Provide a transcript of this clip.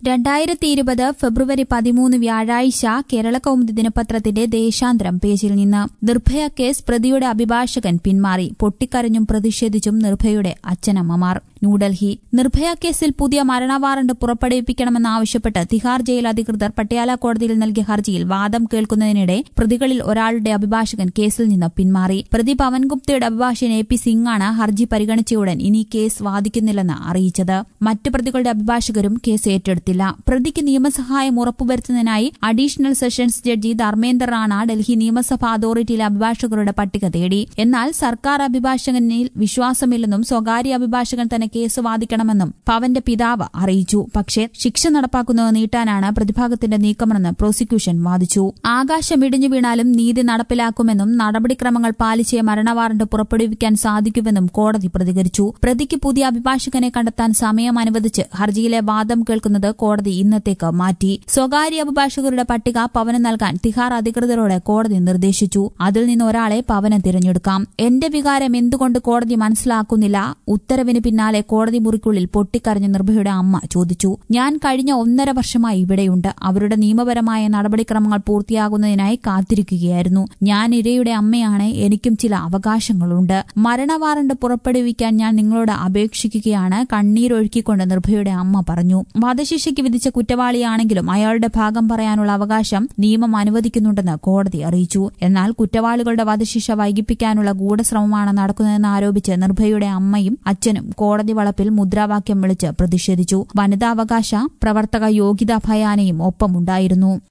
രണ്ടായിരത്തി ഇരുപത് ഫെബ്രുവരി പതിമൂന്ന് വ്യാഴാഴ്ച കേരള കൗമുദി ദിനപത്രത്തിന്റെ ദേശാന്തരം പേജിൽ നിന്ന് നിർഭയ കേസ് പ്രതിയുടെ അഭിഭാഷകൻ പിന്മാറി പൊട്ടിക്കരഞ്ഞും പ്രതിഷേധിച്ചും നിർഭയയുടെ അച്ഛനമ്മമാർ ന്യൂഡൽഹി നിർഭയ കേസിൽ പുതിയ മരണ വാറണ്ട് പുറപ്പെടുവിപ്പിക്കണമെന്നാവശ്യപ്പെട്ട് തിഹാർ ജയിൽ അധികൃതർ പട്യാല കോടതിയിൽ നൽകിയ ഹർജിയിൽ വാദം കേൾക്കുന്നതിനിടെ പ്രതികളിൽ ഒരാളുടെ അഭിഭാഷകൻ കേസിൽ നിന്ന് പിന്മാറി പ്രതി പവൻഗുപ്തയുടെ അഭിഭാഷകൻ എ പി സിംഗാണ് ഹർജി പരിഗണിച്ചയുടൻ ഇനി കേസ് വാദിക്കുന്നില്ലെന്ന് അറിയിച്ചത് മറ്റു പ്രതികളുടെ അഭിഭാഷകരും കേസ് ഏറ്റെടുത്തില്ല പ്രതിക്ക് നിയമസഹായം ഉറപ്പുവരുത്തുന്നതിനായി additional sessions judge Dharmender Rana Delhi നിയമസഭാ അതോറിറ്റിയിലെ അഭിഭാഷകരുടെ പട്ടിക തേടി എന്നാൽ സർക്കാർ അഭിഭാഷകനിൽ വിശ്വാസമില്ലെന്നും സ്വകാര്യ അഭിഭാഷകൻ തന്നെ കേസ് വാദിക്കണമെന്നും പവന്റെ പിതാവ് അറിയിച്ചു പക്ഷേ ശിക്ഷ നടപ്പാക്കുന്നത് നീട്ടാനാണ് പ്രതിഭാഗത്തിന്റെ നീക്കമെന്ന് പ്രോസിക്യൂഷൻ വാദിച്ചു ആകാശം ഇടിഞ്ഞു വീണാലും നീതി നടപ്പിലാക്കുമെന്നും നടപടിക്രമങ്ങൾ പാലിച്ചേ മരണവാറണ്ട് പുറപ്പെടുവിക്കാൻ സാധിക്കുമെന്നും കോടതി പ്രതികരിച്ചു പ്രതിക്ക് പുതിയ അഭിഭാഷകനെ കണ്ടെത്താൻ സമയം അനുവദിച്ച് ഹർജിയിലെ വാദം കേൾക്കുന്നത് കോടതി ഇന്നത്തേക്ക് മാറ്റി സ്വകാര്യ അഭിഭാഷകരുടെ പട്ടിക പവന് നൽകാൻ തിഹാർ അധികൃതരോട് കോടതി നിർദ്ദേശിച്ചു അതിൽ നിന്ന് ഒരാളെ പവന് തിരഞ്ഞെടുക്കാം എന്റെ വികാരം എന്തുകൊണ്ട് കോടതി മനസ്സിലാക്കുന്നില്ല ഉത്തരവിന് പിന്നാലെ കോടതി മുറിക്കുള്ളിൽ പൊട്ടിക്കരഞ്ഞ നിർഭയയുടെ അമ്മ ചോദിച്ചു ഞാൻ കഴിഞ്ഞ ഒന്നര വർഷമായി ഇവിടെയുണ്ട് അവരുടെ നിയമപരമായ നടപടിക്രമങ്ങൾ പൂർത്തിയാകുന്നതിനായി കാത്തിരിക്കുകയായിരുന്നു ഞാൻ ഇരയുടെ അമ്മയാണ് എനിക്കും ചില അവകാശങ്ങളുണ്ട് മരണവാറണ്ട് പുറപ്പെടുവിക്കാൻ ഞാൻ നിങ്ങളോട് അപേക്ഷിക്കുകയാണ് കണ്ണീരൊഴുക്കിക്കൊണ്ട് നിർഭയയുടെ അമ്മ പറഞ്ഞു വധശിക്ഷയ്ക്ക് വിധിച്ച കുറ്റവാളിയാണെങ്കിലും അയാളുടെ ഭാഗം പറയാനുള്ള അവകാശം നിയമം അനുവദിക്കുന്നുണ്ടെന്ന് കോടതി അറിയിച്ചു എന്നാൽ കുറ്റവാളികളുടെ വധശിക്ഷ വൈകിപ്പിക്കാനുള്ള ഗൂഢശ്രമമാണ് നടക്കുന്നതെന്ന് ആരോപിച്ച് നിർഭയയുടെ അമ്മയും അച്ഛനും കോടതി വളപ്പിൽ മുദ്രാവാക്യം വിളിച്ച് പ്രതിഷേധിച്ചു വനിതാവകാശ പ്രവർത്തക യോഗ്യതാ ഭയാനയും ഒപ്പമുണ്ടായിരുന്നു